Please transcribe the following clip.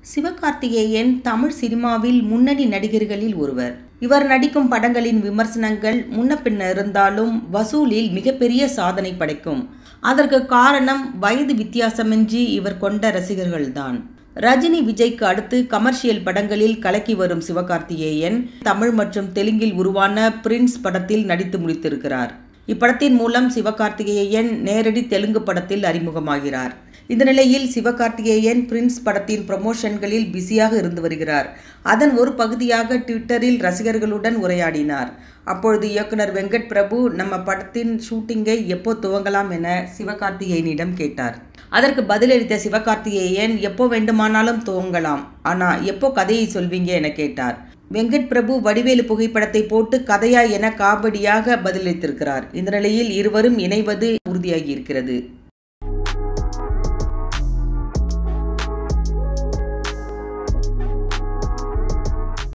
சிவகார்த்திகேயன் தமிழ் சினிமாவில் முன்னணி நடிகர்களில் ஒருவர் இவர் நடிக்கும் படங்களின் விமர்சனங்கள் முன்ன பின்ன இருந்தாலும் வசூலில் மிகப்பெரிய சாதனை படைக்கும் அதற்கு காரணம் வயது வித்தியாசமின்றி இவர் கொண்ட ரசிகர்கள்தான் ரஜினி விஜய்க்கு அடுத்து கமர்ஷியல் படங்களில் கலக்கி வரும் சிவகார்த்திகேயன் தமிழ் மற்றும் தெலுங்கில் உருவான பிரின்ஸ் படத்தில் நடித்து முடித்திருக்கிறார் இப்படத்தின் மூலம் சிவகார்த்திகேயன் நேரடி தெலுங்கு படத்தில் அறிமுகமாகிறார் இந்த நிலையில் சிவகார்த்திகேயன் பிரின்ஸ் படத்தின் ப்ரமோஷன்களில் பிஸியாக இருந்து வருகிறார் அதன் ஒரு பகுதியாக ட்விட்டரில் ரசிகர்களுடன் உரையாடினார் அப்பொழுது இயக்குனர் வெங்கட் பிரபு நம்ம படத்தின் ஷூட்டிங்கை எப்போ துவங்கலாம் என சிவகார்த்திகேயனிடம் கேட்டார் அதற்கு பதிலளித்த சிவகார்த்திகேயன் எப்போ வேண்டுமானாலும் துவங்கலாம் ஆனா எப்போ கதையை சொல்வீங்க என கேட்டார் வெங்கட் பிரபு வடிவேலு புகைப்படத்தை போட்டு கதையா என காமெடியாக பதிலளித்திருக்கிறார் இந்த நிலையில் இருவரும் இணைவது உறுதியாகி இருக்கிறது